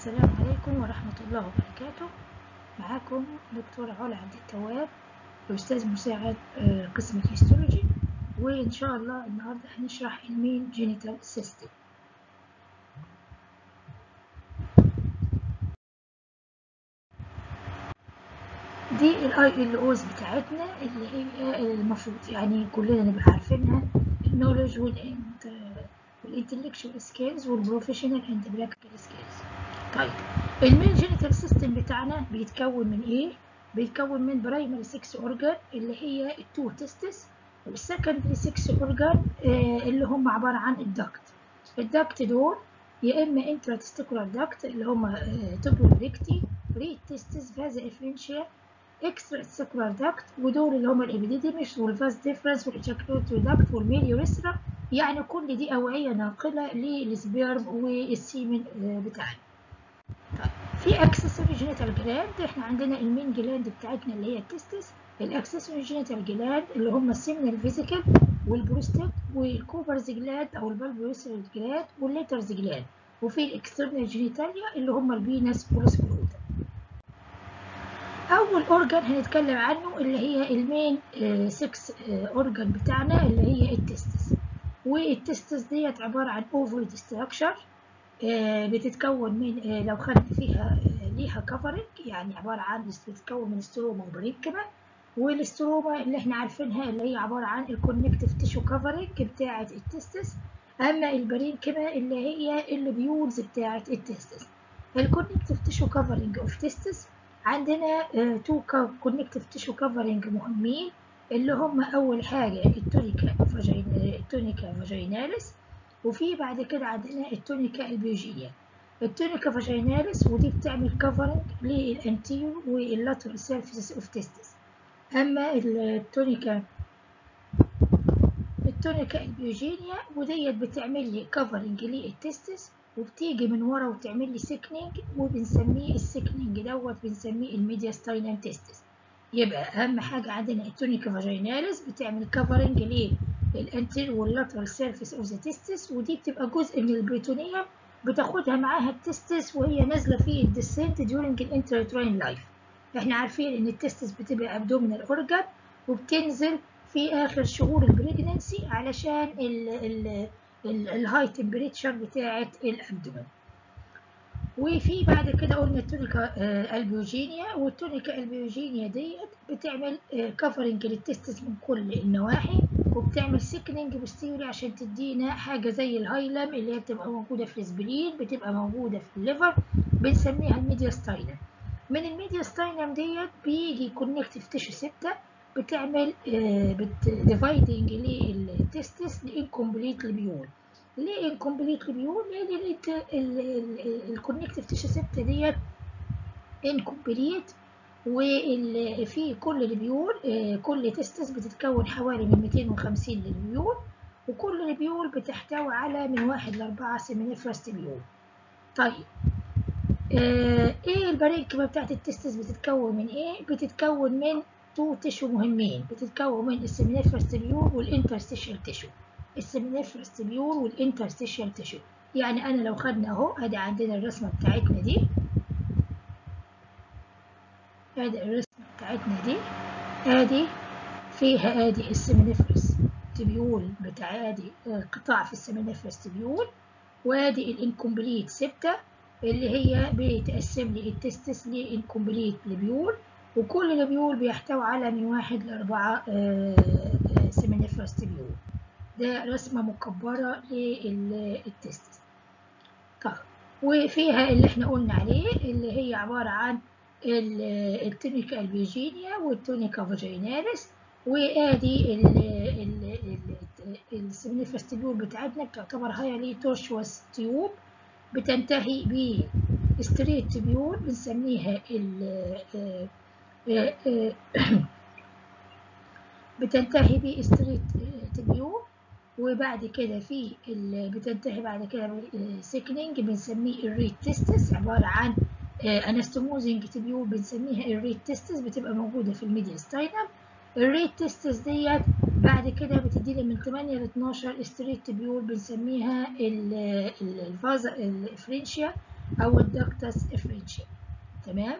السلام عليكم ورحمة الله وبركاته معاكم دكتورة علا عبد التواب أستاذ مساعد آه، قسم الهيستولوجي وإن شاء الله النهاردة هنشرح المين جينيتال سيستم دي الاي ال اوز بتاعتنا اللي هي المفروض يعني كلنا نبقى عارفينها النولج والانتلكشوال سكيلز والبروفيشنال اند براكتيكال سكيلز طيب المين جينيتال سيستم بتاعنا بيتكون من ايه بيتكون من برايمري 6 اورجان اللي هي التو تستس والسكندري 6 اورجان اللي هم عباره عن الدكت الدكت دول يا اما انترا تستيكولار دكت اللي هم تبرو ريكتي ريت تستس فازا افرنشيا اكسترا تستيكولار دكت ودول اللي هم الابيديديمش والفاز ديفرنس والاجاكولوتري دكت والميليوريثرا يعني كل دي اوعيه ناقله للسبيرم والسيمن بتاعنا طيب في اكسسوري جينيتال جلاند احنا عندنا المين جلاند بتاعتنا اللي هي التستس الاكسسوري جينيتال جلاند اللي هم السيمنال فيزيكال والبروستات والكوبرز جلاند او البالبيوسرال جلاند والليترز جلاند وفي الاكسترنال جينيتاليا اللي هم البينس والسكروتا اول اورجان هنتكلم عنه اللي هي المين 6 اورجان بتاعنا اللي هي التستس والتستس ديت عباره عن اوفري ستراكشر بتتكون من لو خدنا فيها ليها كفرنج يعني عباره عن بتتكون من ستروما وبرينكما والستروما اللي احنا عارفينها اللي هي عباره عن الكونكتيف تيشو كفرنج بتاعه التستس اما البرينكما اللي هي الليبيولز بتاعه التستس الكونكتيف تيشو كفرنج اوف تستس عندنا تو كونكتيف تيشو كفرنج مهمين اللي هم اول حاجه التونيكا فاجين التونيكا فاجيناليس وفي بعد كده عندنا التونيكا البيوجية التونيكا فاجيناليس ودي بتعمل كفرنج للانتيريور واللاترال سيرفيسز اوف تيستس اما التونيكا التونيكا البيوجينيا وديت بتعمل لي كفرنج للتستس وبتيجي من ورا وتعمل لي سيكنينج وبنسميه السيكنينج دوت بنسميه الميدياستاينم تيستس يبقى اهم حاجه عندنا التونيكا فاجيناليس بتعمل كفرنج للانتيريور واللاترال سيرفيس اوف ذا تيستس ودي بتبقى جزء من البريتونيوم بتاخدها معاها التستس وهي نازله في الديسنت ديورنج الانتريتراين لايف احنا عارفين ان التستس بتبقى ابدومينال اورجان وبتنزل في اخر شهور البريجننسي علشان الهاي تمبريتشر بتاعه الابدومين وفي بعد كده قلنا التونيكا البيوجينيا والتونيكا البيوجينيا ديت بتعمل كفرنج للتستس من كل النواحي وبتعمل سيكننج بستيوري عشان تدينا حاجه زي الهايلم اللي هي بتبقى موجوده في الاسبلين بتبقى موجوده في الليفر بنسميها الميدياستاينم من الميدياستاينم ديت بيجي كونكتيف تيشو سته بتعمل ديفايدنج للتستس لانكمبليت لبيول ليه انكمبليت لبيول لان الكونكتيف تيشو سته ديت انكمبليت وفي كل البيول كل تستس بتتكون حوالي من 250 للبيول وكل البيول بتحتوي على من واحد لأربعة سيمينيفرس بيول طيب آه ايه البرينكما بتاعت التستس بتتكون من ايه بتتكون من تو تيشو مهمين بتتكون من السيمينيفرس بيول والانترستيشال تيشو السيمينيفرس بيول والانترستيشال تيشو يعني انا لو خدنا اهو ادي عندنا الرسمه بتاعتنا دي ادي الرسمه بتاعتنا دي ادي فيها ادي السيمينيفرس تبيول بتاع ادي قطاع في السيمينيفرس تبيول وادي الانكمبليت سبتة اللي هي بتقسم لي التستس لانكمبليت لبيول وكل البيول بيحتوي على من واحد لأربعة سيمينيفرس تبيول ده رسمة مكبرة للتستس طيب وفيها اللي احنا قلنا عليه اللي هي عبارة عن التونيكا البيوجينيا والتونيكا فاجيناليس وادي السمنيفرس تيوب بتاعتنا بتعتبر هايلي تورشوس تيوب بتنتهي بستريت تبيول بنسميها ال بتنتهي بستريت تبيول وبعد كده في بتنتهي بعد كده سيكنينج بنسميه الريت تستس عبارة عن انستموزنج تبيول بنسميها الريت تستس بتبقى موجودة في الميدياستاينم الريت تستس ديت بعد كده بتدينا من 8 ل 12 ستريت تبيول بنسميها الفازا الفرنشيا او الدكتس افرنشيال تمام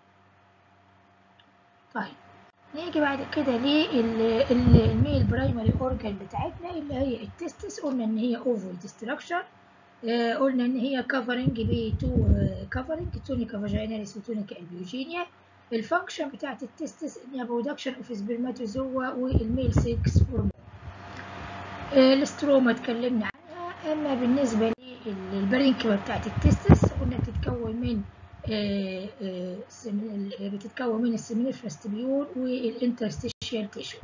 طيب نيجي بعد كده للميل برايمري اورجان بتاعتنا اللي هي التستس قلنا ان هي اوفويد ستراكشر آه قلنا ان هي كفرنج بتو كفرنج تونيكا فاجيناليس وتونيكا البيوجينيا الفانكشن بتاعت التستس انها برودكشن اوف سبرماتوزوا والميل سيكس هرمون آه الاستروما اتكلمنا عنها اما بالنسبه للبرينكيما بتاعت التستس قلنا بتتكون من آه آه بتتكون من السيمينيفرس تبيول والانترستيشيال تيشو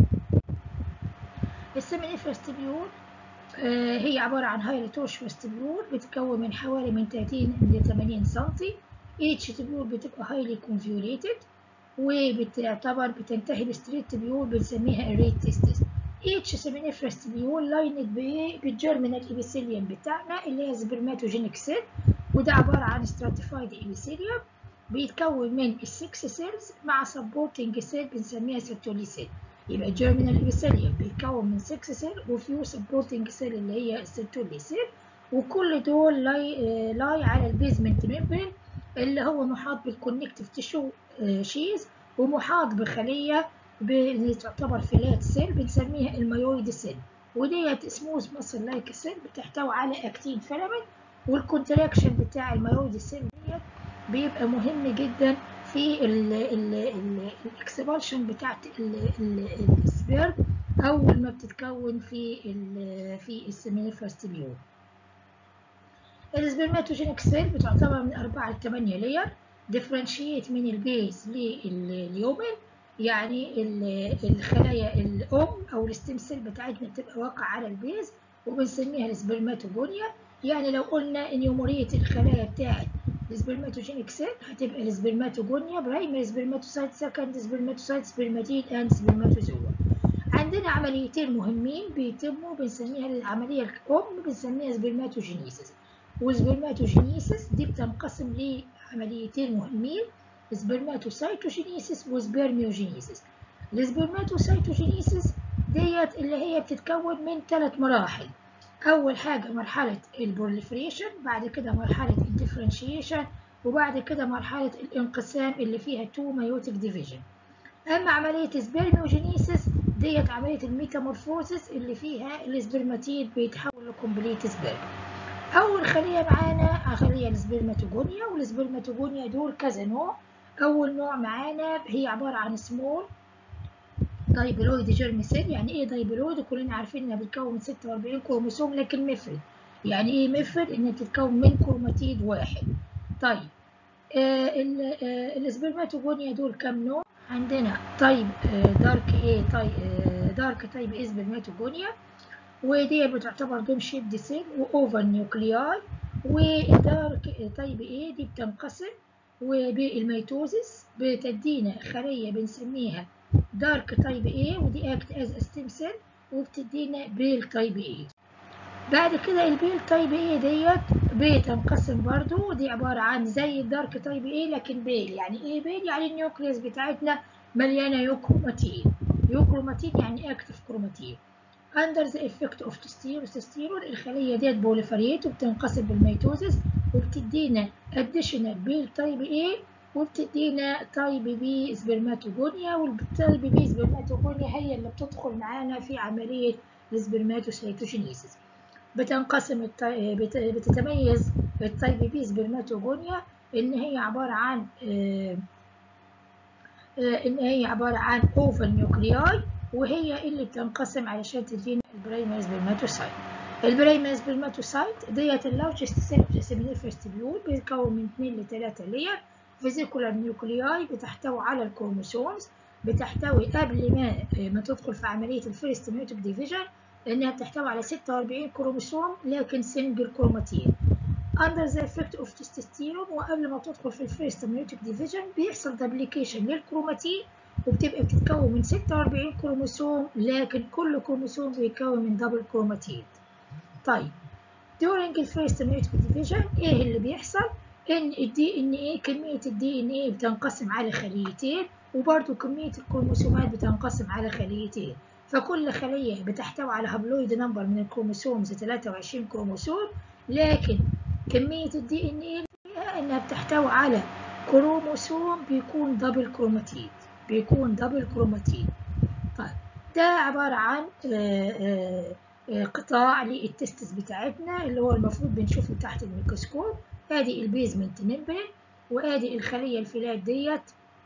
السيمينيفرس تبيول آه هي عبارة عن هايلي تورشوس تبيول بتتكون من حوالي من 30 ل 80 سنتي each تبيول بتبقى هايلي كونفيوليتد وبتعتبر بتنتهي بستريت تبيول بنسميها الريت تيستس each seminiferous تبيول لايند بالجيرمينال ايبيثيليوم بتاعنا اللي هي سبرماتوجينيك سيل وده عبارة عن stratified epithelium بيتكون من السكس سيلز مع supporting سيل بنسميها سيرتولي سيل يبقى الجيرمينال epithelium بيتكون من سكس سيل وفيو supporting سيل اللي هي السيرتولي سيل وكل دول لاي, لاي على البيزمنت ميمبرين اللي هو محاط بالكونكتيف تيشو شيز ومحاط بخلية اللي تعتبر فلات سيل بنسميها المايويد سيل وديت سموث ماسل لايك سيل بتحتوي على اكتين فيلامنت والكونتراكشن بتاع المايويد سيل ديت بيبقى مهم جدا في الاكسبالشن بتاعت السبيرم اول ما بتتكون في ال في السيمينيفرس تبيول السبرماتوجينيك سيل بتعتبر من 4 ل 8 لير ديفرنشيت من البيز لليومن يعني الخلايا الام او الستيم سيل بتاعتنا بتبقى واقعه على البيز وبنسميها السبرماتوجونيا يعني لو قلنا انيوموريه الخلايا بتاعت السبرماتوجينيك سيل هتبقى السبرماتوجونيا برايمري سبرماتوسايت سكند سبرماتوسايت سبرماتيد اند سبرماتوزوا عندنا عمليتين مهمين بيتموا بنسميها العمليه الام بنسميها سبرماتوجينيسيس والسبرماتوجينيسيس دي بتنقسم لعمليتين مهمين سبرماتوسايتوجينيسيس وسبرميوجينيسيس السبرماتوسايتوجينيسيس ديت اللي هي بتتكون من ثلاث مراحل اول حاجه مرحله البروليفريشن بعد كده مرحله الديفرنشيشن وبعد كده مرحله الانقسام اللي فيها تو مايوتيك ديفيجن اما عمليه السبرميوجينيسيس ديت عمليه الميتامورفوزيس اللي فيها السبرماتيد بيتحول لكومبليت سبرم اول خليه معانا خليه السبرماتوجونيا والسبرماتوجونيا دول كذا نوع اول نوع معانا هي عباره عن سمول دايبلويد جيرم سيل يعني ايه دايبلويد كلنا عارفين انها بتتكون من 46 كروموسوم لكن مفرد يعني ايه مفرد انها بتتكون من كروماتيد واحد طيب آه السبرماتوجونيا دول كام نوع عندنا طيب آه دارك ايه طيب آه دارك طيب ايه سبرماتوجونيا ودي بتعتبر دوم شيب سيل واوفر نيوكلياي ودارك طيب ايه دي بتنقسم وبالميتوزيس بتدينا خليه بنسميها دارك تايب A ودي اكت از ستيم سيل وبتدينا بيل تايب A بعد كده البيل تايب A ديت بتنقسم برضو ودي عبارة عن زي الدارك تايب A لكن بيل يعني ايه بيل يعني النيوكليوس بتاعتنا مليانة يوكروماتين يوكروماتين يعني اكتف كروماتين under the effect of testosterone الخلية ديت بوليفريت وبتنقسم بالميتوزيس وبتدينا additional بيل تايب A وبتدينا تايب بي سبرماتوجونيا والتايب بي سبرماتوجونيا هي اللي بتدخل معانا في عملية السبرماتوسيتوجينيسيس بتنقسم التاي... بت... بتتميز التايب بي سبرماتوجونيا ان هي عبارة عن آه... آه... ان هي عبارة عن اوفل نيوكلياي وهي اللي بتنقسم علشان تدينا البرايمري سبرماتوسايت البرايمري سبرماتوسايت ديت اللارجست سيل في السبرماتوسايت بيتكون من 2 ل 3 لير فيزيكولار نيوكلياي بتحتوي على الكروموسومز بتحتوي قبل ما ما تدخل في عملية الفيرست ميوتيك ديفيجن لأنها بتحتوي على 46 كروموسوم لكن سنجل كروماتين under the effect of testosterone وقبل ما تدخل في الفيرست ميوتيك ديفيجن بيحصل دبليكيشن للكروماتين وبتبقى بتتكون من 46 كروموسوم لكن كل كروموسوم بيتكون من دبل كروماتين طيب during الفيرست ميوتيك ديفيجن ايه اللي بيحصل ان الدي ان ايه كميه الدي ان ايه بتنقسم على خليتين وبرده كميه الكروموسومات بتنقسم على خليتين فكل خليه بتحتوي على هابلويد نمبر من الكروموسومز 23 كروموسوم لكن كميه الدي ان ايه فيها إنها بتحتوي على كروموسوم بيكون دبل كروماتيد بيكون دبل كروماتيد طيب ده عبارة عن قطاع للتستس بتاعتنا اللي هو المفروض بنشوفه تحت الميكروسكوب ادي البيزمنت ممبرين وادي الخلية الفلات ديت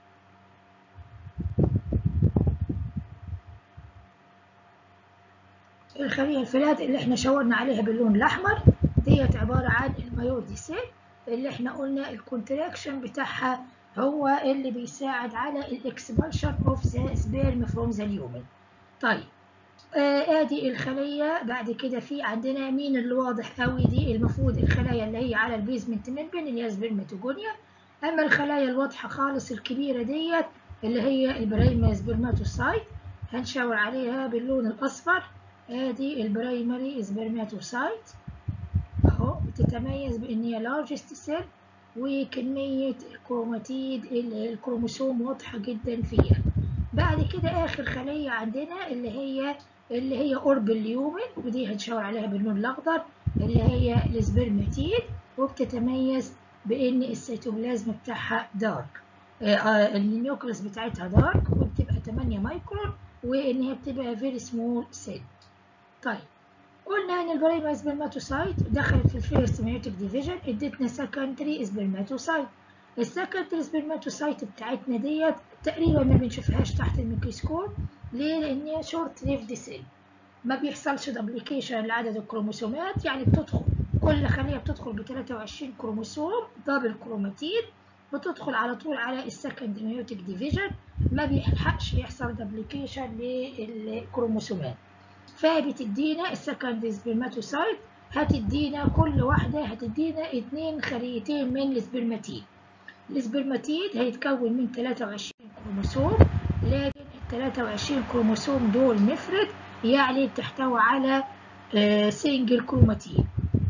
الخلية الفلات اللي احنا شاورنا عليها باللون الأحمر ديت عبارة عن المايودي سيل اللي احنا قلنا الكونتراكشن بتاعها هو اللي بيساعد على الاكسبالشن اوف ذا سبيرم فروم ذا اليومن طيب آه ادي الخلية بعد كده في عندنا مين اللي واضح قوي دي المفروض الخلايا اللي هي على البيزمنت ممبرين اللي هي سبرماتوجونيا اما الخلايا الواضحة خالص الكبيرة ديت اللي هي البرايما سبرماتوسايت هنشاور عليها باللون الاصفر ادي البرايمري سبرماتوسايت اهو بتتميز بان هي لارجست سيل وكمية الكروماتيد الكروموسوم واضحة جدا فيها بعد كده آخر خلية عندنا اللي هي اللي هي قرب اليومن ودي هنشاور عليها باللون الأخضر اللي هي السبرماتيد وبتتميز بإن السيتوبلازم بتاعها دارك آه النيوكليس بتاعتها دارك وبتبقى 8 مايكرون وإن هي بتبقى فيري سمول سيل طيب قلنا ان البرايما سبرماتوسايت دخلت في الفيرست ميوتيك ديفيجن ادتنا سكندري سبرماتوسايت السكندري سبرماتوسايت بتاعتنا ديت تقريبا ما بنشوفهاش تحت الميكروسكوب ليه لان هي شورت ليفد سيل ما بيحصلش دبليكيشن لعدد الكروموسومات يعني بتدخل كل خليه بتدخل ب 23 كروموسوم دبل كروماتيد بتدخل على طول على السكند ميوتيك ديفيجن ما بيلحقش يحصل دبليكيشن للكروموسومات فبتدينا السكند سبرماتوسايت هتدينا كل واحدة هتدينا اتنين خليتين من السبرماتيد السبرماتيد هيتكون من 23 كروموسوم لكن ال 23 كروموسوم دول مفرد يعني بتحتوي على سنجل كروماتيد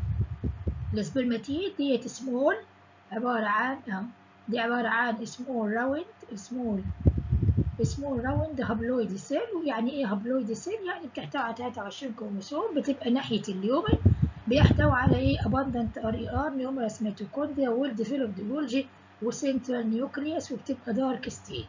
السبرماتيد ديت سمول عبارة عن دي عبارة عن سمول راوند سمول سمول راوند هابلويد سيل ويعني ايه هابلويد سيل يعني بتحتوي على 23 كروموسوم بتبقى ناحية اليومن بيحتوي على ايه abundant RER numerous mitochondria well developed Golgi وسنترال نيوكليوس وبتبقى دارك ستيت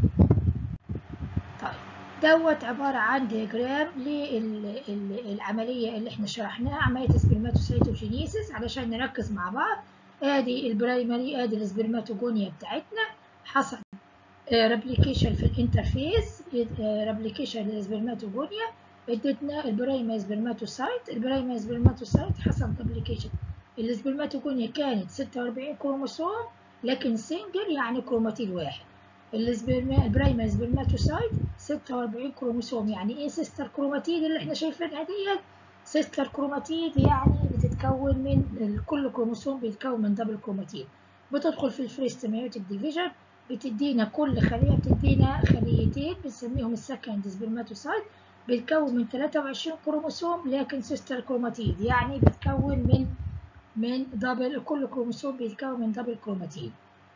طيب دوت عبارة عن دياجرام للعملية اللي احنا شرحناها عملية سبرماتوسيتوجينيسيس علشان نركز مع بعض ادي البرايمري ادي السبرماتوجونيا بتاعتنا حصل ريبليكيشن في الانترفيس ريبليكيشن للسبرماتوجونيا ادتنا البرايما سبرماتوسايت البرايما سبرماتوسايت حصل دبليكيشن السبرماتوجونيا كانت 46 كروموسوم لكن سنجل يعني كروماتيد واحد البرايما سبرماتوسايت 46 كروموسوم يعني ايه سيستر كروماتيد اللي احنا شايفينها ديت سيستر كروماتيد يعني بتتكون من كل كروموسوم بيتكون من دبل كروماتيد بتدخل في الفيرست ميوتيك ديفيجن بتدينا كل خلية بتدينا خليتين بنسميهم السكند سبرماتوسايت بتكون من 23 كروموسوم لكن سيستر كروماتيد يعني بتكون من من دبل كل كروموسوم بيتكون من دبل كروماتيد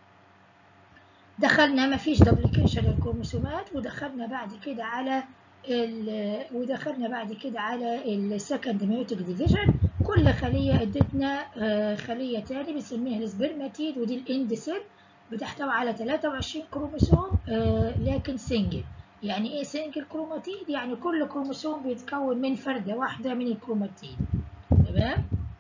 دخلنا ما فيش دبليكيشن للكروموسومات ودخلنا بعد كده على ال ودخلنا بعد كده على السكند ميوتيك ديفيجن كل خلية ادتنا خلية تاني بنسميها السبرماتيد ودي الاند سيل بتحتوي على 23 كروموسوم لكن سنجل يعني ايه سنجل كروماتيد يعني كل كروموسوم بيتكون من فردة واحدة من الكروماتيد تمام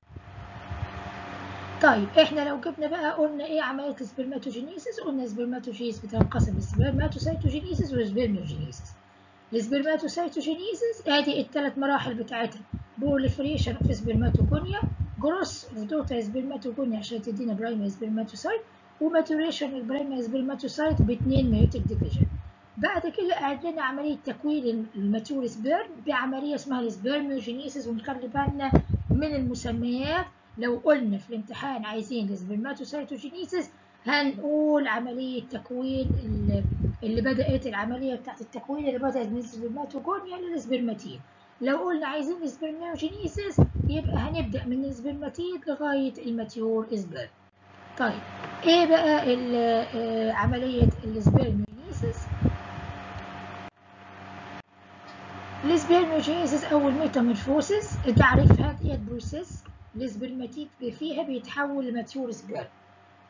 طيب احنا لو جبنا بقى قلنا ايه عمليه السبرماتوجينيسيس قلنا السبرماتوجينيسيس بتنقسم لسبرماتوسيتوجينيسيس وسبرميوجينيسيس السبرماتوسيتوجينيسيس ادي الثلاث مراحل بتاعتها بروليفريشن اوف سبرماتوجونيا جروس اوف دوتا سبرماتوجونيا عشان تدينا برايمري سبرماتوسايت وماتوريشن البرايمري سبرماتوسايت باثنين ميوتيك ديفيجن بعد كده عندنا عمليه تكوين الماتور سبيرم بعمليه اسمها السبرميوجينيسيس ونخلي بالنا من المسميات لو قلنا في الامتحان عايزين السبرماتوسيتوجينيسيس هنقول عملية تكوين اللي بدأت العملية بتاعت التكوين اللي بدأت من السبرماتوجونيا للسبرماتيد لو قلنا عايزين السبرميوجينيسيس يبقى هنبدأ من السبرماتيد لغاية الماتيور سبرم طيب ايه بقى عملية السبرميوجينيسيس السبرميوجينيسيس أول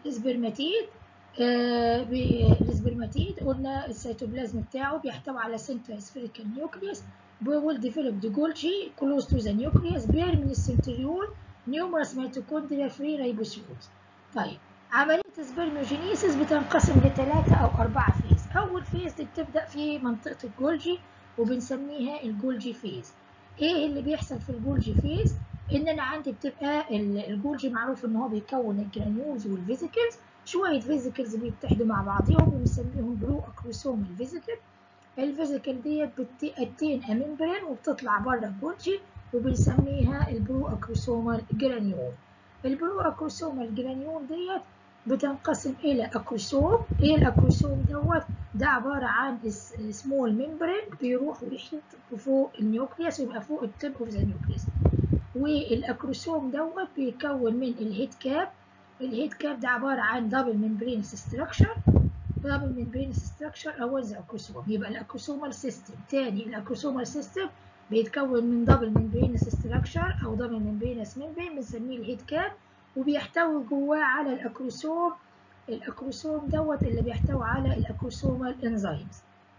السبرماتيد آه السبرماتيد قلنا السيتوبلازم بتاعه بيحتوي على سنترال سفيريكال نيوكليوس will develop the Golgi close to the nucleus bear من السنتريول numerous mitochondria free ribosomes طيب عملية السبرميوجينيسيس بتنقسم لثلاثة أو أربعة فيز أول فيز دي بتبدأ في منطقة الجولجي وبنسميها الجولجي فيز إيه اللي بيحصل في الجولجي فيز؟ إن أنا عندي بتبقى الجولجي معروف إن هو بيكون الجرانيولز والفيزيكلز شوية فيزيكلز بيتحدوا مع بعضهم وبنسميهم برو أكروسوم الفيزيكل الفيزيكال ديت بتأتين أممبرين وبتطلع بره الجولجي وبنسميها البرو أكروسومال جرانيول البرو أكروسومال جرانيول ديت بتنقسم إلى أكروسوم إيه الأكروسوم دوت ده عبارة عن سمول ممبرين بيروح ويحيط فوق النيوكليوس ويبقى فوق التب اوف ذا نيوكليوس والأكروسوم دوت بيكون من الهيد كاب الهيد كاب ده عبارة عن دبل ممبرين ستراكشر دبل ممبرين ستراكشر أول ذا أكروسوم يبقى الأكروسومال سيستم تاني الأكروسومال سيستم بيتكون من دبل ممبرين ستراكشر أو دبل ممبرينس ممبرين بنسميه الهيد كاب وبيحتوي جواه على الأكروسوم الأكروسوم دوت اللي بيحتوي على الأكروسومال انزيمز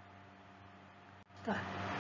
طيب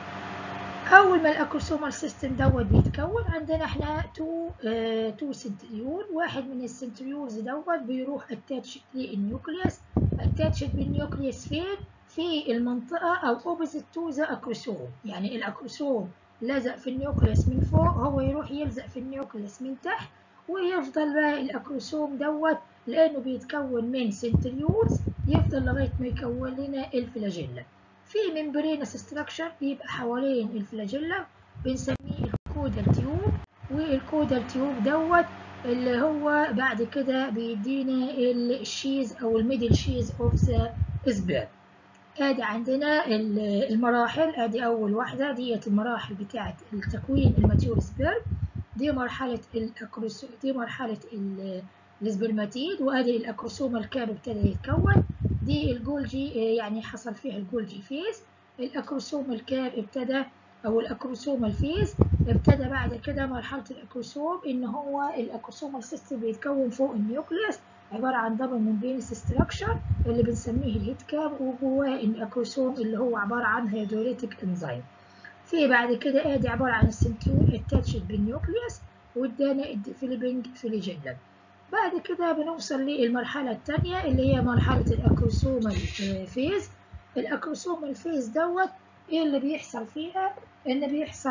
أول ما الأكروسومال سيستم دوت بيتكون عندنا احنا تو اه تو سنتريول واحد من السنتريولز دوت بيروح اتاتش للنيوكليوس اتاتش بالنيوكليوس فين؟ في المنطقة أو opposite to the أكروسوم يعني الأكروسوم لزق في النيوكليوس من فوق هو يروح يلزق في النيوكليوس من تحت ويفضل بقى الأكروسوم دوت لأنه بيتكون من سنتريولز يفضل لغاية ما يكون لنا الفلاجيلا في ممبرينس ستراكشر بيبقى حوالين الفلاجيلا بنسميه الكودال تيوب والكودال تيوب دوت اللي هو بعد كده بيدينا الشيز أو الميدل شيز اوف ذا سبيرم ادي عندنا المراحل ادي اول واحده ديت المراحل بتاعه التكوين الماتيور سبيرم دي مرحله الاكروسوم دي مرحله السبرماتيد وادي الاكروسوم الكاب ابتدى يتكون دي الجولجي يعني حصل فيها الجولجي فيز الاكروسوم الكاب ابتدى او الاكروسوم الفيز ابتدى بعد كده مرحله الاكروسوم ان هو الاكروسوم السيستم بيتكون فوق النيوكليوس عبارة عن دبل ممبرينس ستراكشر اللي بنسميه الهيد كاب وجواه الأكروسوم اللي هو عبارة عن هيدروليتيك انزيم في بعد كده ادي عبارة عن السنتيول اتاتشد بالنيوكليوس وادانا الديفلوبينج فليجيلا بعد كده بنوصل للمرحلة الثانية اللي هي مرحلة الأكروسومال فيز الأكروسومال فيز دوت ايه اللي بيحصل فيها ان بيحصل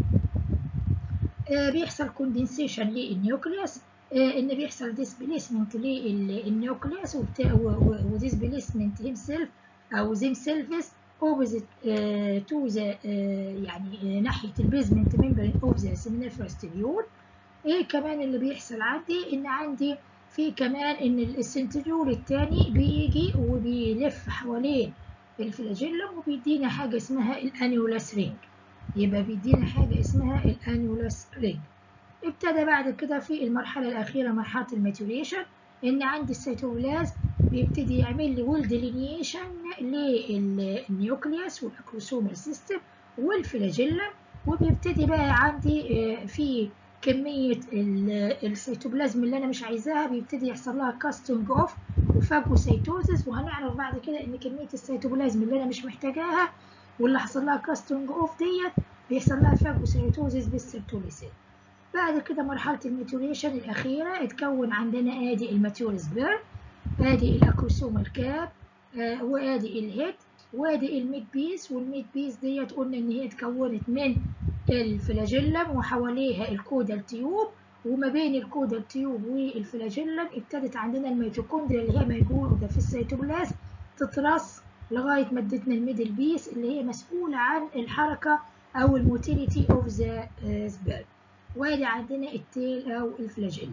آه بيحصل كوندنسيشن للنيوكليوس ان بيحصل ديسبليسمنت للنيوكليوس وديسبليسمنت هيم سيلف او زيم سيلفس اوبوزيت تو ذا يعني ناحيه البيزمنت ممبرين اوف ذا سيمينيفرس تبيول ايه كمان اللي بيحصل عندي ان عندي في كمان ان السنتريول الثاني بيجي وبيلف حوالين الفلاجيلوم وبيدينا حاجه اسمها الانيولاس رينج يبقى بيدينا حاجه اسمها الانيولاس رينج ابتدى بعد كده في المرحلة الأخيرة مرحلة الماتوريشن إن عندي السيتوبلازم بيبتدي يعمل لي ويل ديلينيشن للنيوكليوس والأكروسومال سيستم والفلاجيلا وبيبتدي بقى عندي في كمية السيتوبلازم اللي أنا مش عايزاها بيبتدي يحصل لها كاستنج أوف وفاجوسيتوزس وهنعرف بعد كده إن كمية السيتوبلازم اللي أنا مش محتاجاها واللي حصل لها كاستنج أوف ديت بيحصل لها فاجوسيتوزس بالسيرتوليسين بعد كده مرحلة الماتوريشن الأخيرة اتكون عندنا ادي الماتيور سبيرم ادي الأكروسوم الكاب آه وادي الهيد وادي الميد بيس والميد بيس ديت قلنا ان هي اتكونت من الفلاجيلم وحواليها الكودال تيوب وما بين الكودال تيوب والفلاجيلم ابتدت عندنا الميتوكوندريا اللي هي موجودة في السيتوبلازم تترص لغاية ما ادتنا الميدل بيس اللي هي مسؤولة عن الحركة أو الموتيليتي اوف ذا سبيرم وادي عندنا التيل او الفلاجيلا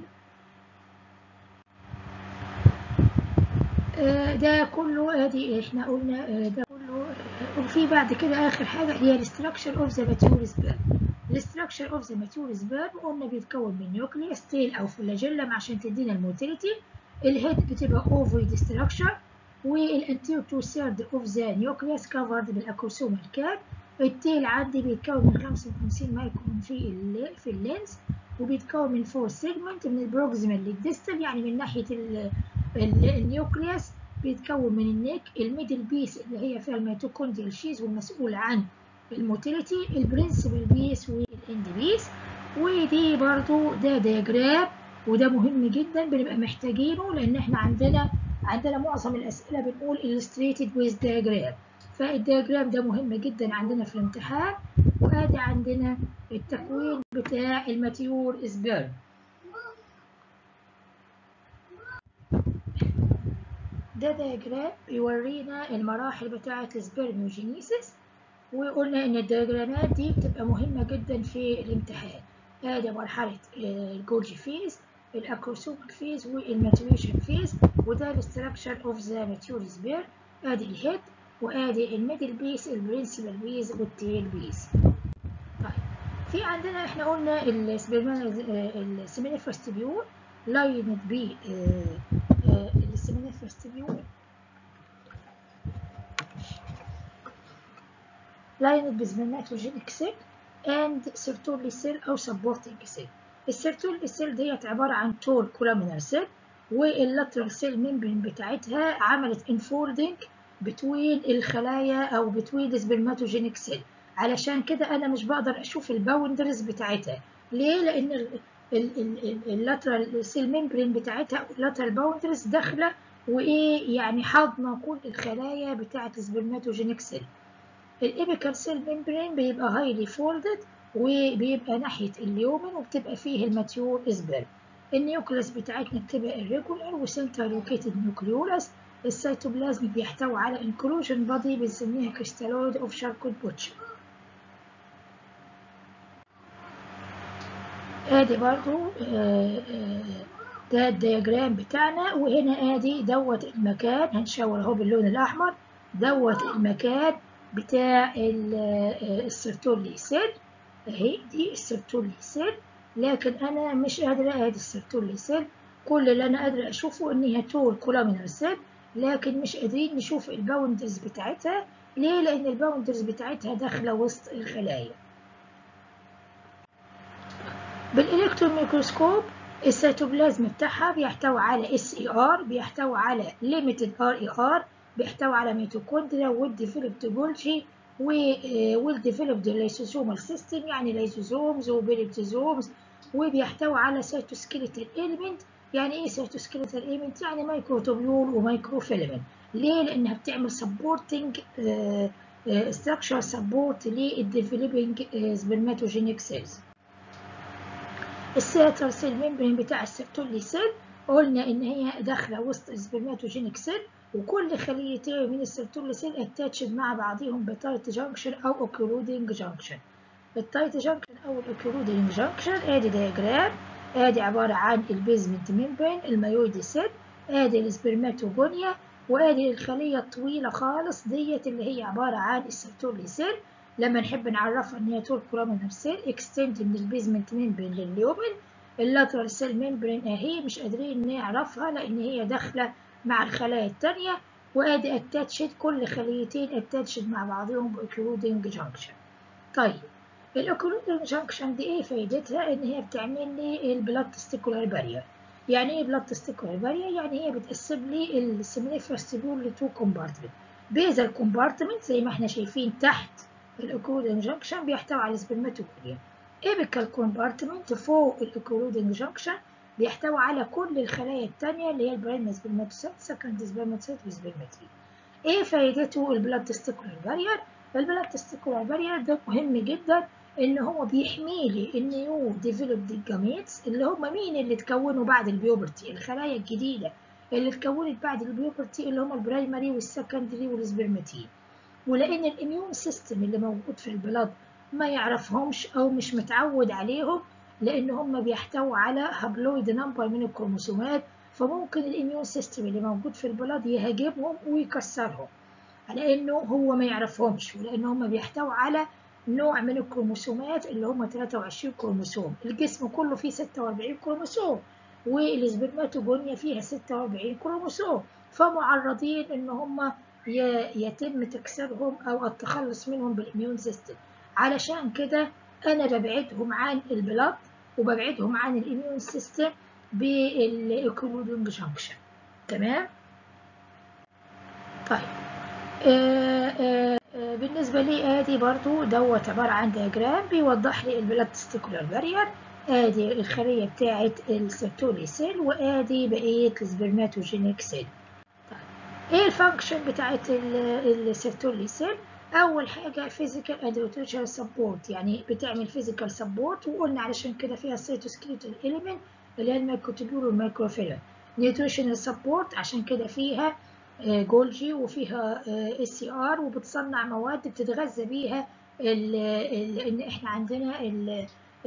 آه ده كله ادي احنا قلنا آه ده كله آه وفي بعد كده اخر حاجه هي الاستراكشر اوف ذا ماتيور سبيرم الاستراكشر اوف ذا ماتيور سبيرم قلنا بيتكون من نيوكليوس تيل او فلاجيلا عشان تدينا الموتيليتي الهيد بتبقى اوفري ستراكشر والانتيريور تو ثيرد اوف ذا نيوكليوس كفرد بالاكروسوم الكاب التيل عندي بيتكون من 55 مايكرون في في اللينس وبيتكون من فور سيجمنت من البروكسيمال للديستال يعني من ناحيه النيوكليوس بيتكون من النيك الميدل بيس اللي هي فيها الميتوكوندريال شيز والمسؤول عن الموتيليتي البرنسبل بيس والاند بيس ودي برضو ده دياجرام وده مهم جدا بنبقى محتاجينه لان احنا عندنا عندنا معظم الاسئله بنقول illustrated with diagram فالدياجرام ده مهم جدا عندنا في الامتحان وادي عندنا التكوين بتاع الماتيور سبيرم ده دياجرام بيورينا المراحل بتاعة السبرميوجينيسيس وقلنا ان الدياجرامات دي بتبقى مهمة جدا في الامتحان ادي مرحلة الجولجي فيز الاكروسومال فيز والماتوريشن فيز وده الاستراكشر اوف ذا ماتيور سبير ادي الهيد وادي الميدل بيس البرنسبل بيز والتيل بيز طيب في عندنا احنا قلنا السيمينيفرس تبيول لايند بي السيمينيفرس تبيول لايند بسبرماتوجينيك سيل اند سيرتولي سيل او سبورتنج سيل السيرتولي سيل ديت عباره عن تول كولامينر سيل واللاترال سيل ممبرين بتاعتها عملت انفولدنج بتوين الخلايا او بتوين السبرماتوجينيك سيل علشان كده انا مش بقدر اشوف الباوندرز بتاعتها ليه لان اللاترال سيل ممبرين بتاعتها او اللاترال باوندرز داخله وايه يعني حاضنه كل الخلايا بتاعه السبرماتوجينيك سيل الابيكال سيل ممبرين بيبقى هايلي فولدد وبيبقى ناحيه اليومن وبتبقى فيه الماتيور اسبرم النيوكليس بتاعتنا بتبقى irregular وسنتر لوكيتد نيوكليولس السيتوبلازم بيحتوي على انكلوجن بادي بنسميها كريستالويد اوف شاركوت بوتشر ادي برضو ده الدياجرام بتاعنا وهنا ادي دوت المكان هنشاور اهو باللون الاحمر دوت المكان بتاع السيرتولي سيل اهي دي السيرتولي سيل لكن انا مش قادره ادي السيرتولي سيل كل اللي انا قادره اشوفه ان هي تول كولامينر سيل لكن مش قادرين نشوف الباوندرز بتاعتها ليه لان الباوندرز بتاعتها داخله وسط الخلايا بالالكترون ميكروسكوب السيتوبلازم بتاعها بيحتوي على اس اي ار بيحتوي على ليميتد ار اي ار بيحتوي على ميتوكوندريا والديفلوبد جولجي والديفلوبد ليسوسومال سيستم يعني ليسوسومز وبيليبتوزومز وبيحتوي على سيتوسكيليتال اليمنت يعني ايه سيتوسكيليتال اليمنت يعني مايكروتوبيول ومايكروفيلمنت ليه لانها بتعمل سبورتنج ستراكشر سبورت للديفلوبينج سبرماتوجينيك سيلز السيتر سيل ممبرين بتاع السيرتولي سيل قلنا ان هي داخله وسط السبرماتوجينيك سيل وكل خليتين من السيرتولي سيل اتاتشد مع بعضهم بتايت جانكشن او اوكلودنج جانكشن التايت جانكشن او الاوكلودنج جانكشن ادي دياجرام ادي عباره عن البيزمنت ممبرين المايويد سيل ادي السبرماتوجونيا وادي الخليه الطويله خالص ديت اللي هي عباره عن السيرتولي سيل لما نحب نعرفها ان هي تول كولومينر سيل اكستند من البيزمنت ممبرين لليومن اللاترال سيل ممبرين اهي مش قادرين نعرفها لان هي داخله مع الخلايا التانية وادي اتاتشد كل خليتين اتاتشد مع بعضهم باوكلودنج جانكشن طيب الاوكلودنج جانكشن دي ايه فايدتها ان هي بتعمل لي البلاد تستيكولار بارير يعني ايه بلاد تستيكولار بارير يعني هي بتقسم لي السيمينيفرس تيبول لتو كومبارتمنت بيزل كومبارتمنت زي ما احنا شايفين تحت الاوكلودنج جانكشن بيحتوي على سبرماتوكوليوم ايبيكال كومبارتمنت فوق الاوكلودنج جانكشن بيحتوي على كل الخلايا التانية اللي هي البرايمري سبرماتوسيت سكند سبرماتوسيت وسبرماتري ايه فايدته البلاد تستيكولار بارير البلاد تستيكولار بارير ده مهم جدا ان هو بيحمي لي النيو ديفلوبد جاميتس اللي هم مين اللي اتكونوا بعد البيوبرتي الخلايا الجديده اللي اتكونت بعد البيوبرتي اللي هم البرايمري والسكندري والسبرماتين ولان الاميون سيستم اللي موجود في البلاد ما يعرفهمش او مش متعود عليهم لان هم بيحتووا على هابلويد نمبر من الكروموسومات فممكن الاميون سيستم اللي موجود في البلاد يهاجمهم ويكسرهم لانه هو ما يعرفهمش ولان هم بيحتووا على نوع من الكروموسومات اللي هم 23 كروموسوم الجسم كله فيه 46 كروموسوم والسبرماتوجونيا فيها 46 كروموسوم فمعرضين ان هم يتم تكسيرهم او التخلص منهم بالاميون سيستم علشان كده انا ببعدهم عن البلاد وببعدهم عن الاميون سيستم بالاوكلودنج جانكشن تمام طيب آه آه آه بالنسبة لي ادي برضو دوت عبارة عن دياجرام بيوضح لي البلاد تستيكولار بارير ادي الخلية بتاعت السيرتولي سيل وادي بقية السبرماتوجينيك سيل طيب ايه الفانكشن بتاعت السيرتولي سيل اول حاجة physical and nutritional support يعني بتعمل physical support وقلنا علشان كده فيها cytoskeletal element اللي هي الميكروتوبيول والميكروفيلر nutritional support عشان كده فيها جولجي وفيها اس سي ار وبتصنع مواد بتتغذى بيها ان احنا عندنا ال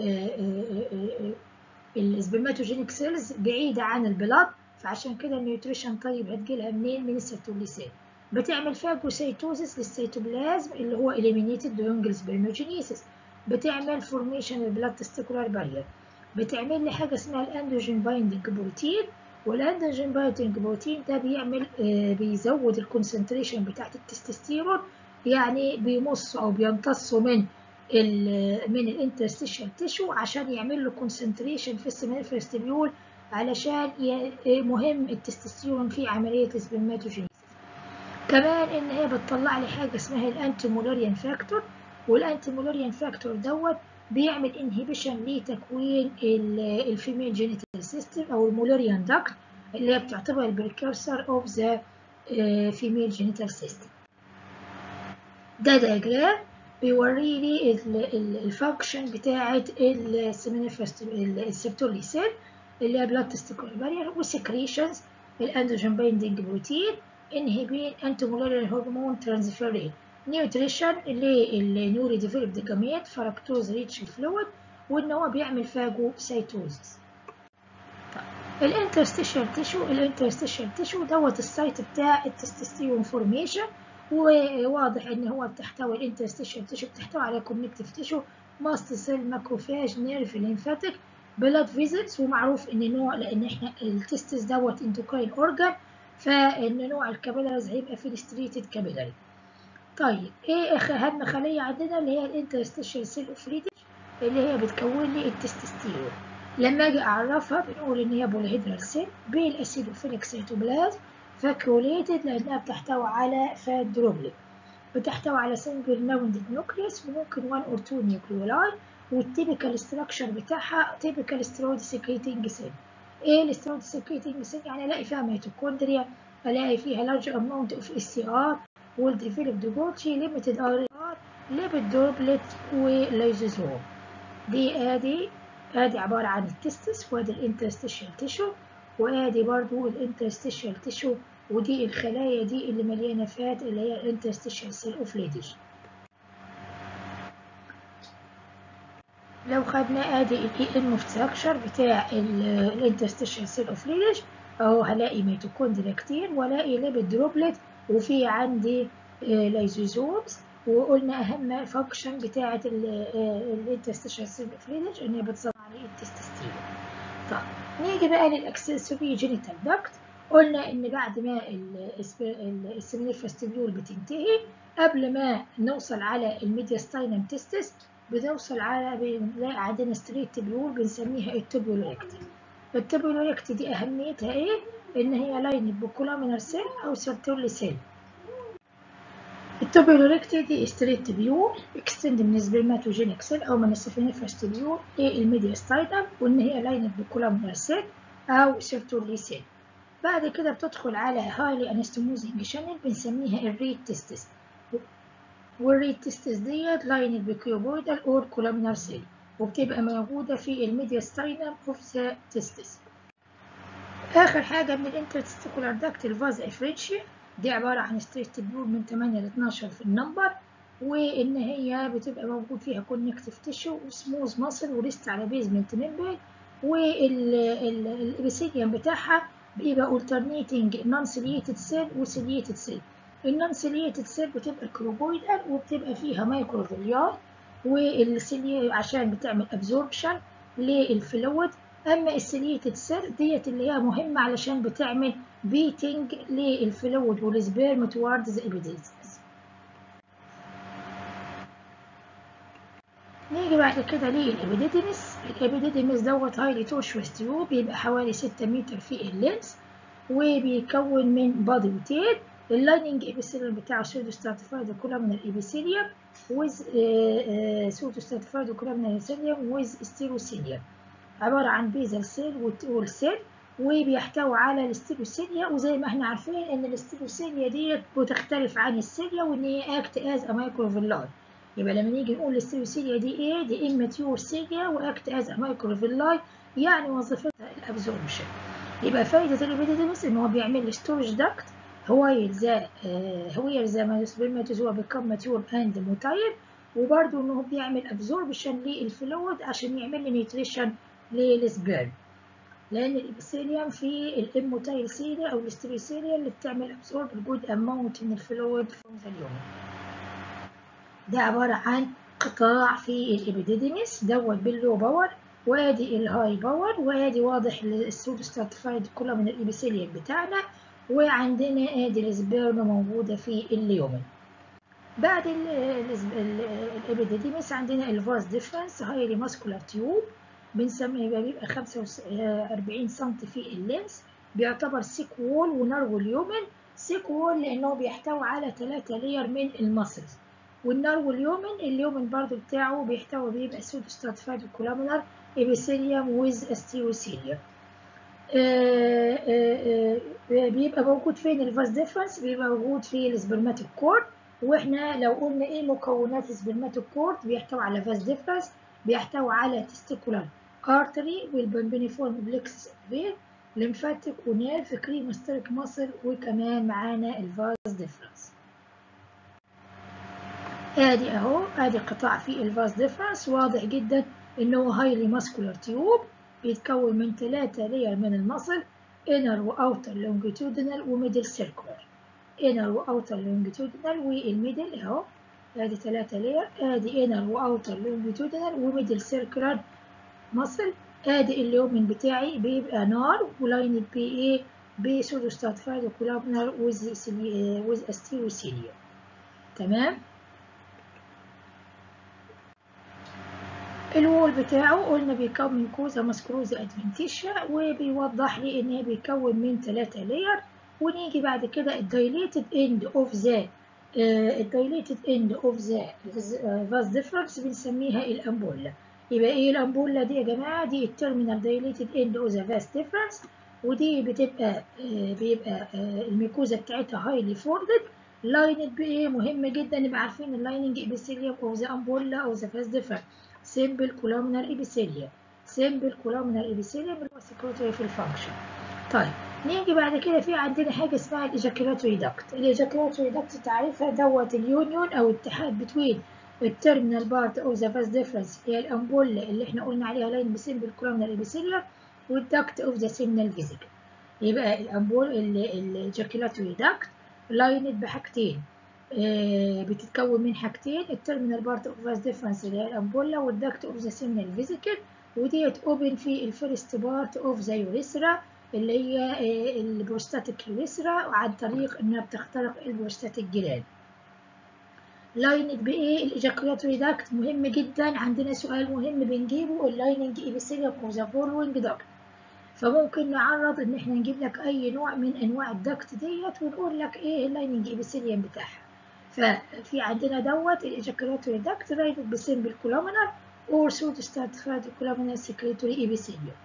السبرماتوجينيك سيلز بعيدة عن البلاد فعشان كده النيوتريشن طيب هتجيلها منين من السيتوليسين بتعمل فاجوسيتوزيس للسيتوبلازم اللي هو eliminated during السبرموجينيسيس بتعمل فورميشن البلاد تستيكولار بارير بتعمل لي حاجة اسمها الاندروجين بايندنج بروتين والاندروجين بايندنج بروتين ده بيعمل آه بيزود الكونسنتريشن بتاعت التستوستيرون يعني بيمص او بيمتصوا من ال من الانترستيشال تيشو عشان يعمل له كونسنتريشن في السمنفرستبيول علشان مهم التستوستيرون في عملية السبرماتوجينيسيس كمان ان هي بتطلع لي حاجة اسمها الانتيمولاريان فاكتور والانتيمولاريان فاكتور دوت بيعمل انهبيشن لتكوين الفيميل جينيتال سيستم او المولاريان داكت اللي هي بتعتبر البريكورسر اوف ذا فيميل جينيتال سيستم ده دياجرام بيوري لي الفانكشن بتاعه السيرتولي سيل اللي هي بلاد تستيكولار بارير وسكريشنز الاندروجين بايندنج بروتين انهبين انتيمولاريان هرمون ترانسفيرين نيوتريشن للنيوري ديفلوبد جاميت فركتوز ريتش فلويد وان هو بيعمل فاجو سيتوزس الانترستيشال تيشو الانترستيشال تيشو دوت السايت بتاع التستوستيرون فورميشن وواضح ان هو بتحتوي الانترستيشال تيشو بتحتوي على كونكتيف تيشو ماست سيل ماكروفاج نيرف ليمفاتيك بلاد فيزيتس ومعروف ان نوع لان احنا التستس دوت اندوكراين اورجان فان نوع الكابيلاريز هيبقى فيلستريتد كابيلاري طيب ايه اهم خليه عندنا اللي هي الانترستيشال سيل اوف ريدج اللي هي بتكون لي التستوستيرون لما اجي اعرفها بنقول ان هي بوليهيدرال سيل بالاسيدوفيليك سيتوبلازم فاكيوليتد لانها بتحتوي على فات دروبلت بتحتوي على سنجل ناوندد نوكليوس وممكن 1 اور 2 نيوكليولاي والتيبيكال ستراكشر بتاعها تيبيكال سترويد سكريتنج سيل ايه السترويد سكريتنج سيل يعني الاقي فيها ميتوكوندريا الاقي فيها لارج اماونت اوف اس سي ار والديفلوبد جولجي ليميتد ار ار ليبيد دروبلت وليزوزوم دي ادي ادي عبارة عن التستس وادي الانترستيشال تيشو وادي برضو الانترستيشال تيشو ودي الخلايا دي اللي مليانة فات اللي هي الانترستيشال سيل اوف ليدج لو خدنا ادي الاي ام ستراكشر بتاع الانترستيشال سيل اوف ليدج اهو هلاقي ميتوكوندريا كتير والاقي ليبيد دروبلت وفي عندي لايزوزومز وقلنا اهم فانكشن بتاعه الانترستيشال سيل اوف ليدج ان هي بتصنع لي التستوستيرون طب نيجي بقى للاكسسوري جينيتال داكت قلنا ان بعد ما السمنيفستيبيول بتنتهي قبل ما نوصل على الميدياستاينم تستس بنوصل على بنلاقي عندنا ستريت تبيول بنسميها التوبيولوريكت التوبيولوريكت دي اهميتها ايه ان هي لاين بكولامينر سيل او سيرتولي سيل التوبيولوريكت دي ستريت تبيول اكستند من السبرماتوجينيك سيل او من السفينيفستيبيول للميدياستاينم وان هي لاين بكولامينر سيل او سيرتولي سيل بعد كده بتدخل على هايلي انستموزنج شانل بنسميها الريد تستس والريد تستس ديت لاين بكيوبويدال اور كولامنر سيل وبتبقى موجودة في الميدياستاينم اوف ذا تستس آخر حاجة من الانترتستيكولار داكت الفاز افرينشيا دي عبارة عن ستريت تبيول من 8 ل 12 في النمبر وإن هي بتبقى موجود فيها كونكتيف تيشو وسموز ماسل وريست على بيزمنت ممبرين والإبيثيليوم بتاعها بيبقى alternating non-ciliated cell و ciliated cell النون ciliated cell بتبقى كروبويدال وبتبقى فيها مايكروفيليار والسيلي عشان بتعمل absorption للفلويد اما السيليتد سيل ديت اللي هي مهمه علشان بتعمل بيتنج للفلويد والسبيرم توارد ذا ابيديزمز نيجي بعد كده للابيديديمس الابيديديمس دوت هايلي تورشوس تيوب بيبقى حوالي 6 متر في اللينس وبيكون من بادي وتيل اللايننج ابيثيليوم بتاعه سودو ستراتيفايد كولامنر ابيثيليوم ويز سودو ستراتيفايد كولامنر ابيثيليوم ويز ستيروسيليوم عبارة عن بيزل سيل وتول سيل وبيحتوي على الاستيروسيليا وزي ما احنا عارفين ان الاستيروسيليا ديت بتختلف عن السيليا وان هي اكت از مايكروفيلاي يبقى لما نيجي نقول الاستيروسيليا دي ايه دي اماتيور سيليا واكت از مايكروفيلاي يعني وظيفتها الابزوربشن يبقى فايدة الابيديديمس ان هو بيعمل لي ستورج داكت هوايل ذا هوير ذا سبرماتوزوا بيكم ماتيور اند موتايل وبرده انه بيعمل ابزوربشن للفلويد عشان يعمل لي نيوتريشن للسبيرم لان الابيثيليوم في الاموتايل سيليا او الاستريسيليا اللي بتعمل ابزورب الجود اماونت من الفلويد فروم ذا اليوم ده عباره عن قطاع في الابيديديمس دوت باللو باور وادي الهاي باور وادي واضح السودو ستراتيفايد كلها من الابيثيليوم بتاعنا وعندنا ادي السبيرم موجوده في اليومن بعد الابيديديمس عندنا الفاز ديفرنس هايلي ماسكولار تيوب بنسميه بيبقى 45 سم في اللينس بيعتبر سيك وول ونرو اليومن سيك وول لانه بيحتوي على 3 لير من المسلز والنرو اليومن اليومن برضو بتاعه بيحتوي بيبقى سودو ستراتيفايد كولامنر ابيثيليوم ويز استيروسيليوم بيبقى موجود فين الفاز ديفرنس بيبقى موجود في السبرماتيك كورد واحنا لو قلنا ايه مكونات السبرماتيك كورد بيحتوي على فاز ديفرنس بيحتوي على تستيكولار ارتري والبامبينيفورم بلكسس فين لمفاتيك ونيرف كريمستريك ماسل وكمان معانا الفاز ديفرنس ادي اهو ادي قطاع في الفاز ديفرنس واضح جدا انه هايلي ماسكولار تيوب بيتكون من ثلاثة لير من المصل inner واوتر longitudinal وميدل سيركولار inner واوتر longitudinal والميدل اهو ادي ثلاثة لير ادي inner واوتر longitudinal وميدل سيركولار مصل ادي اليومن بتاعي بيبقى نار ولايند بي ايه بسودو ستاتفايد وكولابنر ويز ويز استيروسيليا تمام الوول بتاعه قلنا بيكون من كوزا ماسكروزا ادفنتيشيا وبيوضح لي ان هي بيكون من ثلاثة لير ونيجي بعد كده الدايليتد اند اوف ذا الدايليتد اند اوف ذا فاز ديفرنس بنسميها الامبولا يبقى ايه الامبولا دي يا جماعه دي التيرمينال دايليتد اند اوف ذا فاز ديفرنس ودي بتبقى بيبقى الميكوزا بتاعتها هايلي فوردد لايند بايه مهم جدا نبقى عارفين اللايننج ابيثيليوم اوف ذا امبولا او ذا فاز ديفرنس سيمبل كولومنر ابيثيليوم سيمبل كولومنر ابيثيليوم اللي هو سكرتوري في الفانكشن طيب نيجي بعد كده في عندنا حاجه اسمها الايجاكيولاتوري داكت الايجاكيولاتوري داكت تعريفها دوت اليونيون او اتحاد بتوين التيرمينال بارت او ذا فاز ديفرنس هي الامبولا اللي احنا قلنا عليها لاين بسيمبل كولومنر ابيثيليوم والداكت اوف ذا سيمنال فيزيكال يبقى الامبول الايجاكيولاتوري داكت لايند بحاجتين بتتكون من حاجتين التيرمينال بارت اوف فاز ديفرنس اللي هي الامبولا والداكت اوف ذا سيمنال فيزيكال وديت اوبن في الفيرست بارت اوف ذا يوريثرا اللي هي البروستاتيك يوريثرا عن طريق انها بتخترق البروستاتيك جلاند لايند بايه الايجاكولاتوري داكت مهم جدا عندنا سؤال مهم بنجيبه اللايننج ابيثيليوم اوف ذا فولوينج داكت فممكن نعرض ان احنا نجيب لك اي نوع من انواع الدكت ديت ونقول لك ايه اللايننج ابيثيليوم بتاعها ففي عندنا دوت الايجاكولاتوري داكت رايتد بسيمبل كولومنر اور سود ستاتيفايد كولومنر سكريتوري ابيثيليوم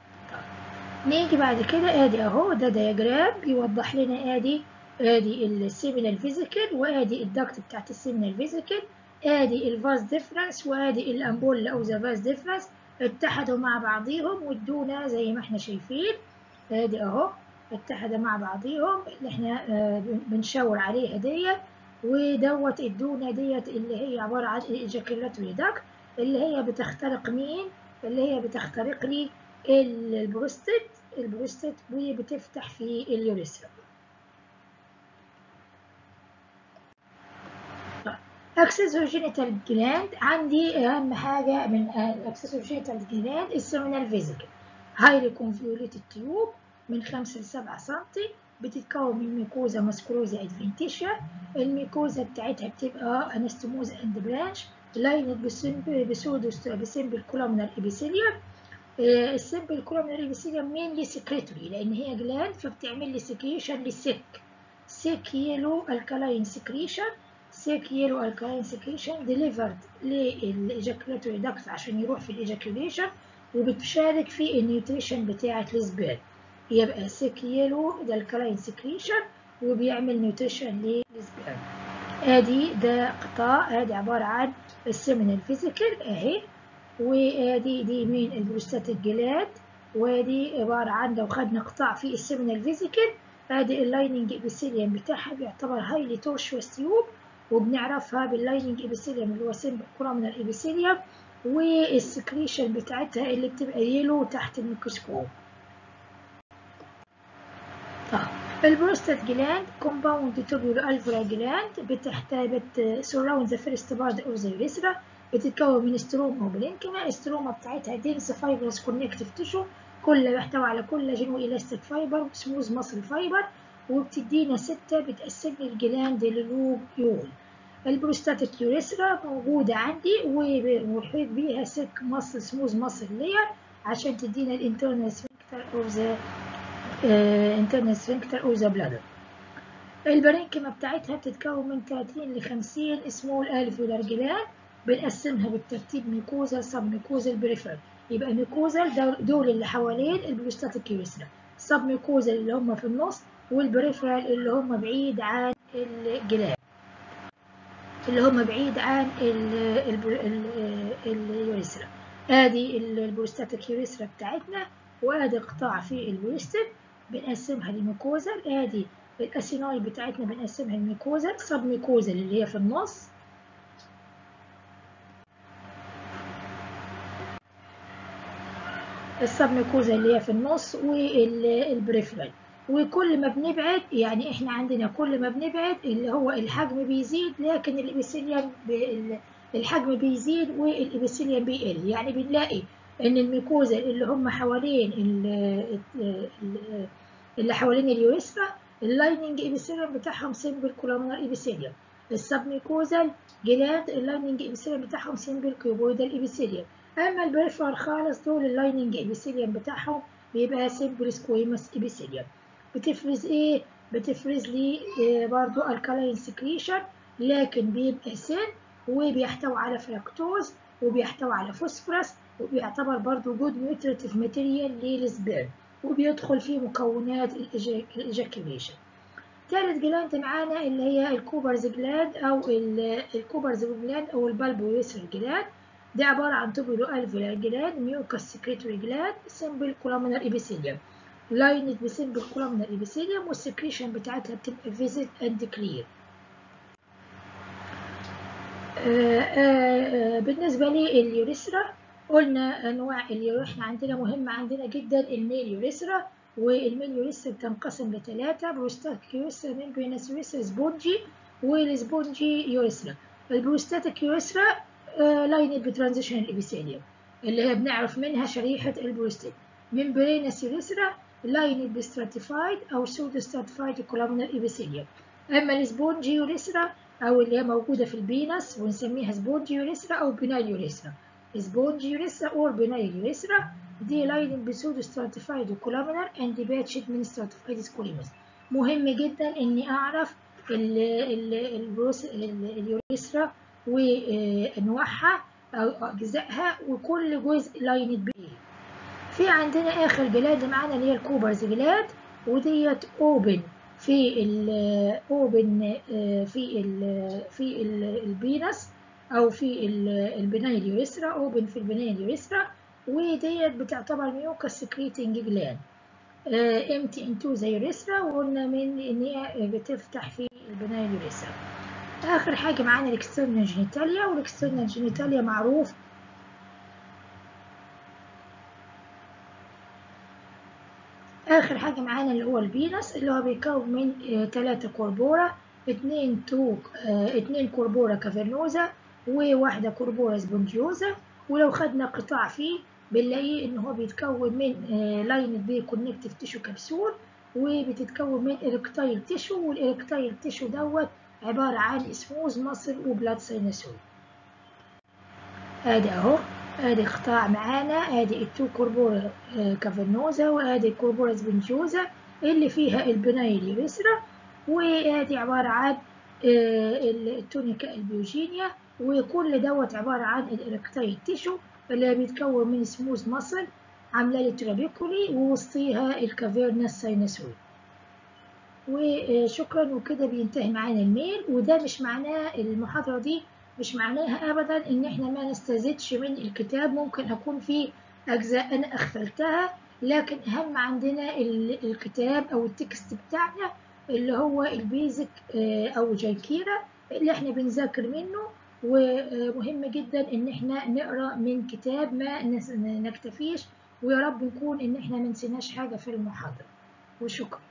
نيجي بعد كده ادي اهو ده دياجرام بيوضح لنا ادي ادي السيمينال فيزيكال وادي الدكت بتاعت السيمينال فيزيكال ادي الفاز ديفرنس وادي الامبولا او ذا فاز ديفرنس اتحدوا مع بعضيهم وادونا زي ما احنا شايفين ادي اهو اتحدوا مع بعضيهم اللي احنا بنشاور عليها ديت ودوت ادونا ديت اللي هي عباره عن الايجاكيولاتوري داكت اللي هي بتخترق مين اللي هي بتخترق لي البروستات البروستات وبتفتح في اليوريثرا اكسسوجينيتال جلاند عندي اهم حاجه من الاكسسوجينيتال جلاند السيمينال فيزيكال هايلي كونفيوليتد تيوب من 5 ل 7 سم بتتكون من ميكوزا ماسكروزا ادفنتيشيا الميكوزا بتاعتها بتبقى انستموزا اند برانش لايند بسودو بسيمبل كولومنال ابيثيليوم السمبل كولومنر ابيثيليوم مينلي سكريتوري لان هي جلاند فبتعمل لي سكريشن للسك سيك يلو الكالاين سكريشن سيك يلو الكالاين سكريشن ديليفرد للايجاكولاتوري داكت عشان يروح في الايجاكوليشن وبتشارك في النيوتريشن بتاعه السبيرم يبقى سيك يلو ده الكالاين سكريشن وبيعمل نيوتريشن للسبيرم ادي ده قطاع ادي عباره عن السيمينال فيزيكال اهي وادي دي من البروستاتيك جلاند وادي عباره عن لو خدنا قطاع في السيمينال فيزيكال ادي اللايننج ابيثيليوم بتاعها بيعتبر هايلي تورشوس تيوب وبنعرفها باللايننج ابيثيليوم اللي هو سيمبل كولومنر ابيثيليوم والسكريشن بتاعتها اللي بتبقى يلو تحت الميكروسكوب طب البروستات جلاند كومباوند توبيولو الفرا جلاند بتحتوي بت سراوند ذا فيرست بارت اوف ذا يوريثرا بتتكون من ستروما وبلينكما الستروما بتاعتها دينس فايبرس كونكتيف تيشو كل بيحتوي على كولاجين والاستيك فايبر وسموز ماسل فايبر وبتدينا ستة بتقسم لي الجلاند للوبيول البروستاتيك يوريثرا موجودة عندي ومحيط بيها سك ماسل سموز ماسل لير عشان تدينا الانترنال سفنكتر اوف ذا انترنال سفنكتر اوف ذا بلادر البرينكما بتاعتها بتتكون من 30 ل 50 سمول الفيولار جلاند بنقسمها بالترتيب ميكوزال سب ميكوزال بريفر يبقى ميكوزال دول اللي حوالين البروستاتيك يوريثرا سب ميكوزال اللي هم في النص والبريفرال اللي هم بعيد عن الجلاند اللي هم بعيد عن اليوريثرا ادي البروستاتيك يوريثرا بتاعتنا وادي قطاع في البروستات بنقسمها لميكوزال ادي الاسيناي بتاعتنا بنقسمها لميكوزال سب ميكوزال اللي هي في النص السب ميكوزال اللي هي في النص والبريفرال وكل ما بنبعد يعني احنا عندنا كل ما بنبعد اللي هو الحجم بيزيد لكن الابيثيليوم الحجم بيزيد والابيثيليوم بيقل يعني بنلاقي ان الميكوزا اللي هم حوالين اللي حوالين اليوريثرا اللايننج ابيثيليوم بتاعهم سيمبل كولومنر ابيثيليوم السب ميكوزال جلاند اللايننج ابيثيليوم بتاعهم سيمبل كيوبويدال ابيثيليوم اما البريفرال خالص دول اللايننج ابيثيليوم بتاعهم بيبقى سيمبل سكويمس ابيثيليوم بتفرز ايه بتفرز لي إيه برضو الكالاين سكريشن لكن بيبقى سن وبيحتوي على فركتوز وبيحتوي على فوسفورس وبيعتبر برضو جود نيوتريتيف ماتيريال للسبيرم وبيدخل فيه مكونات الايجاكيوليشن ثالث جلاند معانا اللي هي الكوبرز جلاند او الكوبرز جلاند او البالبويسر جلاند ده عبارة عن توبولو الفيلار جلاند ميوكس سكريتوري جلاند سمبل كولومنر ابيثيليوم لايند بسمبل كولومنر ابيثيليوم والسكريشن بتاعتها بتبقى فيزيت اند كلير بالنسبة لليوريثرا قلنا انواع اليوريثرا احنا عندنا مهم عندنا جدا الميل يوريثرا والميل يوريثرا بتنقسم لثلاثة بروستاتيك يوريثرا ميمبرينس يوريثرا سبونجي والسبونجي يوريثرا البروستاتيك يوريثرا لايند بترانزيشن الابيثيليوم اللي هي بنعرف منها شريحة البروستات ممبرينس يوريثرا لايند بستراتيفايد او سودو ستراتيفايد كولومنر ابيثيليوم اما السبونجي يوريثرا او اللي هي موجودة في البينس ونسميها سبونجي يوريثرا او بينال يوريثرا سبونجي يوريثرا اور بينال يوريثرا دي لايند بسودو ستراتيفايد كولومنر اند باتشد من ستراتيفايد سكوليمس مهم جدا اني اعرف اليوريثرا وانواعها او اجزائها وكل جزء لايند بايه في عندنا اخر جلاد معانا اللي هي الكوبرز جلاد وديت اوبن في ال اوبن في ال في ال البينس او في البنايل يوريثرا اوبن في البنايل يوريثرا وديت بتعتبر ميوكس سكريتنج جلاند امتي انتو ذا يوريثرا وقلنا من ان هي بتفتح في البنايل يوريثرا اخر حاجه معانا الاكسترنال جينيتاليا والاكسترنال جينيتاليا معروف اخر حاجه معانا اللي هو البينس اللي هو بيكون من ثلاثة كوربورا اتنين توك اه اتنين كوربورا كافرنوزا وواحدة كوربورا سبونجيوزا ولو خدنا قطاع فيه بنلاقيه ان هو بيتكون من اه لاين بي كونكتيف تيشو كبسول وبتتكون من إركتايل تيشو والإركتايل تيشو دوت عبارة عن سموز مصل وبلاد سينسوي ادي اهو ادي قطاع معانا ادي التو كوربورا كافرنوزا وادي الكوربورا سبنجوزا اللي فيها البنايل يبسرا وادي عبارة عن التونيكا البيوجينيا وكل دوت عبارة عن الإركتايل تيشو اللي بيتكون من سموز مصل عاملة لي ترابيكولي ووسطيها الكافيرنا الساينسويد وشكرا وكده بينتهي معانا الميل وده مش معناه المحاضرة دي مش معناها ابدا ان احنا ما نستزدش من الكتاب ممكن اكون في اجزاء انا اغفلتها لكن اهم عندنا الكتاب او التكست بتاعنا اللي هو البيزك او جانكيرا اللي احنا بنذاكر منه ومهم جدا ان احنا نقرا من كتاب ما نكتفيش ويا رب نكون ان احنا منسيناش حاجه في المحاضره وشكرا